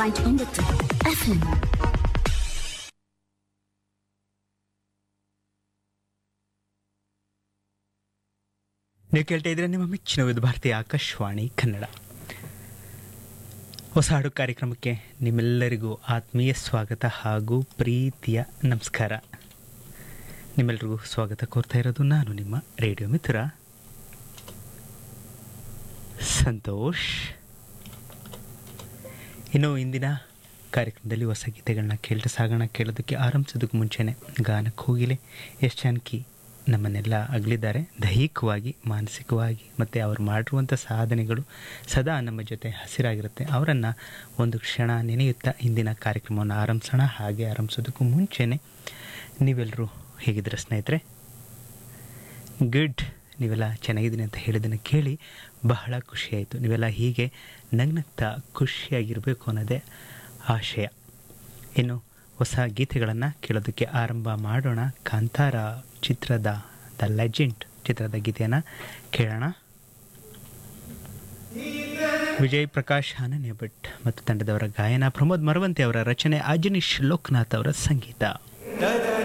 point ಒಂಬತ್ತು FM ನೀವು ಕೇಳ್ತಾ ಇದ್ರೆ ನಿಮ್ಮ ಮೆಚ್ಚಿನ ವಿಧ ಭಾರತೀಯ ಆಕಾಶವಾಣಿ ಕನ್ನಡ ಹೊಸ ಹಾಡು ಕಾರ್ಯಕ್ರಮಕ್ಕೆ ನಿಮ್ಮೆಲ್ಲರಿಗೂ ಆತ್ಮೀಯ ಸ್ವಾಗತ ಹಾಗೂ ಪ್ರೀತಿಯ ನಮಸ್ಕಾರ ನಿಮ್ಮೆಲ್ಲರಿಗೂ ಸ್ವಾಗತ ಕೋರ್ತಾ ಇರೋದು ನಾನು ನಿಮ್ಮ ರೇಡಿಯೋ ಮಿತ್ರ ಸಂತೋಷ್ ಇನ್ನು ಇಂದಿನ ಕಾರ್ಯಕ್ರಮದಲ್ಲಿ ಹೊಸ ಗೀತೆಗಳನ್ನ ಕೇಳ್ತಾ ಸಾಗೋಣ ಕೇಳೋದಕ್ಕೆ ಆರಂಭಿಸೋದಕ್ಕೆ ಮುಂಚೆನೆ ಗಾನಕ್ಕೆ ಹೋಗಿಲೆ ಎಸ್ ಜಾನಕಿ ನಮ್ಮನ್ನೆಲ್ಲ ಅಗಲಿದ್ದಾರೆ ದೈಹಿಕವಾಗಿ ಮಾನಸಿಕವಾಗಿ ಮತ್ತು ಅವರು ಮಾಡಿರುವಂಥ ಸಾಧನೆಗಳು ಸದಾ ನಮ್ಮ ಜೊತೆ ಹಸಿರಾಗಿರುತ್ತೆ ಅವರನ್ನು ಒಂದು ಕ್ಷಣ ನೆನೆಯುತ್ತಾ ಇಂದಿನ ಕಾರ್ಯಕ್ರಮವನ್ನು ಆರಂಭಿಸೋಣ ಹಾಗೆ ಆರಂಭಿಸೋದಕ್ಕೂ ಮುಂಚೆನೆ ನೀವೆಲ್ಲರೂ ಹೇಗಿದ್ದೀರ ಸ್ನೇಹಿತರೆ ಗುಡ್ ನೀವೆಲ್ಲ ಚೆನ್ನಾಗಿದ್ದೀನಿ ಅಂತ ಹೇಳಿದ್ದನ್ನು ಕೇಳಿ ಬಹಳ ಖುಷಿಯಾಯಿತು ನೀವೆಲ್ಲ ಹೀಗೆ ನಗ್ನಗ್ತಾ ಖುಷಿಯಾಗಿರಬೇಕು ಅನ್ನೋದೇ ಆಶಯ ಇನ್ನು ಹೊಸ ಗೀತೆಗಳನ್ನು ಕೇಳೋದಕ್ಕೆ ಆರಂಭ ಮಾಡೋಣ ಕಾಂತಾರ ಚಿತ್ರದ ದ ಲೆಜೆಂಡ್ ಚಿತ್ರದ ಗೀತೆಯನ್ನು ಕೇಳೋಣ ವಿಜಯ್ ಪ್ರಕಾಶ್ ಅನನ್ಯ ಭಟ್ ಮತ್ತು ತಂಡದವರ ಗಾಯನ ಪ್ರಮೋದ್ ಮರವಂತಿ ಅವರ ರಚನೆ ಅಜನೀಶ್ ಲೋಕನಾಥ್ ಅವರ ಸಂಗೀತ